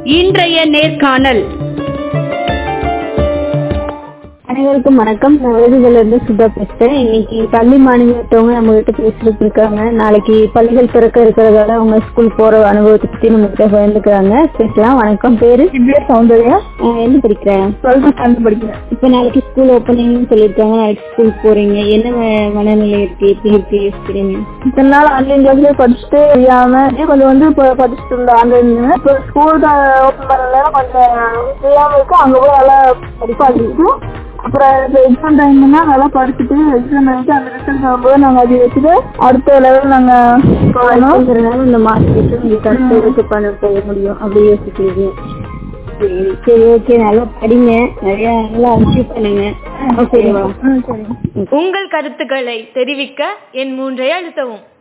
இன்றைய நேர்காணல் அனைவருக்கும் வணக்கம் நான் வேதியில இருந்து சுதா பேசுறேன் இன்னைக்கு பள்ளி மாணவியத்தவங்க நம்ம கிட்ட பேசிட்டு இருக்காங்க நாளைக்கு பள்ளிகள் திறக்க இருக்கிறதால அவங்க ஸ்கூல் போற அனுபவத்தை பத்தி நம்ம கிட்ட பகிர்ந்துக்கிறாங்க பேசலாம் வணக்கம் பேரு பேர் சௌந்தர்யா ஆஹ் என்ன படிக்கிறேன் டுவெல்த் ஸ்டாண்டர்ட் படிக்கிறேன் இப்ப நாளைக்கு ஸ்கூல் ஓப்பனிங் சொல்லிருக்காங்க நாளைக்கு ஸ்கூல் போறீங்க என்ன ம- மனநிலை இருக்கு எப்படி இருக்கு யோசிக்கிறீங்க இத்தனை நாள் ஆன்லைன் கிளாஸ்லயே படிச்சுட்டு தெரியாம கொஞ்சம் வந்து இப்போ படிச்சுட்டு இருந்தேன் ஆன்லைன் இப்போ ஸ்கூல் ஓப்பன் பண்ணல கொஞ்சம் தெரியாம இருக்கு அங்க போய் நல்லா படிப்பா இருக்கு அப்புறம் இப்போ எக்ஸாம் டைம்னா நல்லா படிச்சுட்டு எக்ஸாம் எழுதி அந்த ரிசல்ட் வரும்போது நாங்கள் அதை வச்சுட்டு அடுத்த லெவல் நாங்கள் போகணும் அப்படிங்கறதுனால இந்த மார்க் வச்சு உங்களுக்கு அடுத்த இதுக்கு பண்ண போக முடியும் அப்படி யோசிக்கிறீங்க சரி சரி ஓகே நல்லா படிங்க நிறைய நல்லா அச்சீவ் பண்ணுங்க ஓகேவா ம் சரி உங்கள் கருத்துக்களை தெரிவிக்க என் மூன்றை அழுத்தவும்